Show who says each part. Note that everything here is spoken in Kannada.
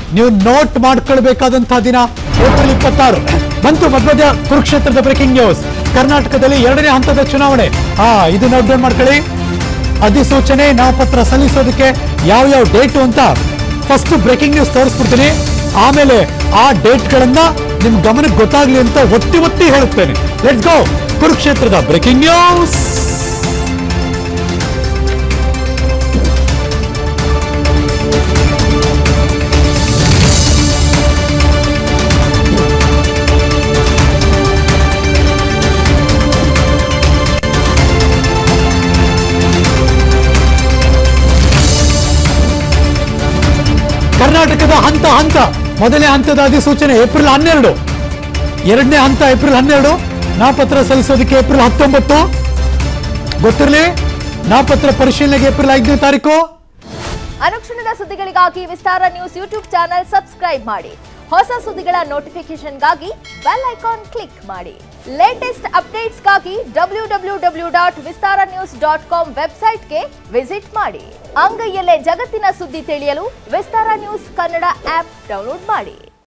Speaker 1: ನೀವು ನೋಟ್ ಮಾಡ್ಕೊಳ್ಬೇಕಾದಂತಹ ದಿನ ಏಪ್ರಿಲ್ ಇಪ್ಪತ್ತಾರು ಬಂತು ಮಧ್ಯ ಕುರುಕ್ಷೇತ್ರದ ಬ್ರೇಕಿಂಗ್ ನ್ಯೂಸ್ ಕರ್ನಾಟಕದಲ್ಲಿ ಎರಡನೇ ಹಂತದ ಚುನಾವಣೆ ಹಾ ಇದು ನೋಟ್ ಡೌನ್ ಮಾಡ್ಕೊಳ್ಳಿ ಅಧಿಸೂಚನೆ ನಾಮಪತ್ರ ಸಲ್ಲಿಸೋದಕ್ಕೆ ಯಾವ ಯಾವ ಡೇಟು ಅಂತ ಫಸ್ಟ್ ಬ್ರೇಕಿಂಗ್ ನ್ಯೂಸ್ ತೋರಿಸ್ಬಿಡ್ತೀನಿ ಆಮೇಲೆ ಆ ಡೇಟ್ಗಳನ್ನ ನಿಮ್ ಗಮನಕ್ಕೆ ಗೊತ್ತಾಗ್ಲಿ ಅಂತ ಒತ್ತಿ ಒತ್ತಿ ಹೇಳುತ್ತೇನೆ ಲೆಟ್ಸ್ ಗೋ ಕುರುಕ್ಷೇತ್ರದ ಬ್ರೇಕಿಂಗ್ ನ್ಯೂಸ್ ಕರ್ನಾಟಕದ ಹಂತ ಹಂತ ಮೊದಲನೇ ಹಂತದ ಅಧಿಸೂಚನೆ ಏಪ್ರಿಲ್ ಹನ್ನೆರಡು ಎರಡನೇ ಹಂತ ಏಪ್ರಿಲ್ ಹನ್ನೆರಡು ನಾಮಪತ್ರ ಸಲ್ಲಿಸೋದಕ್ಕೆ ಏಪ್ರಿಲ್ ಹತ್ತೊಂಬತ್ತು ಗೊತ್ತಿರಲಿ ನಾಮಪತ್ರ ಪರಿಶೀಲನೆಗೆ ಏಪ್ರಿಲ್ ಐದನೇ ತಾರೀಕು
Speaker 2: ಅನುಕ್ಷಣದ ಸುದ್ದಿಗಳಿಗಾಗಿ Vistara news YouTube channel subscribe ಮಾಡಿ ಹೊಸ ಸುದ್ದಿಗಳ ನೋಟಿಫಿಕೇಶನ್ಗಾಗಿ ಬೆಲ್ ಐಕಾನ್ ಕ್ಲಿಕ್ ಮಾಡಿ ಲೇಟೆಸ್ಟ್ ಅಪ್ಡೇಟ್ಸ್ಗಾಗಿ W W W dot Vistara news dot com ವೆಬ್ಸೈಟ್ಗೆ ವಿಸಿಟ್ ಮಾಡಿ ಅಂಗೈಯಲ್ಲೇ ಜಗತ್ತಿನ ಸುದ್ದಿ ತಿಳಿಯಲು Vistara news Kannada app download ಮಾಡಿ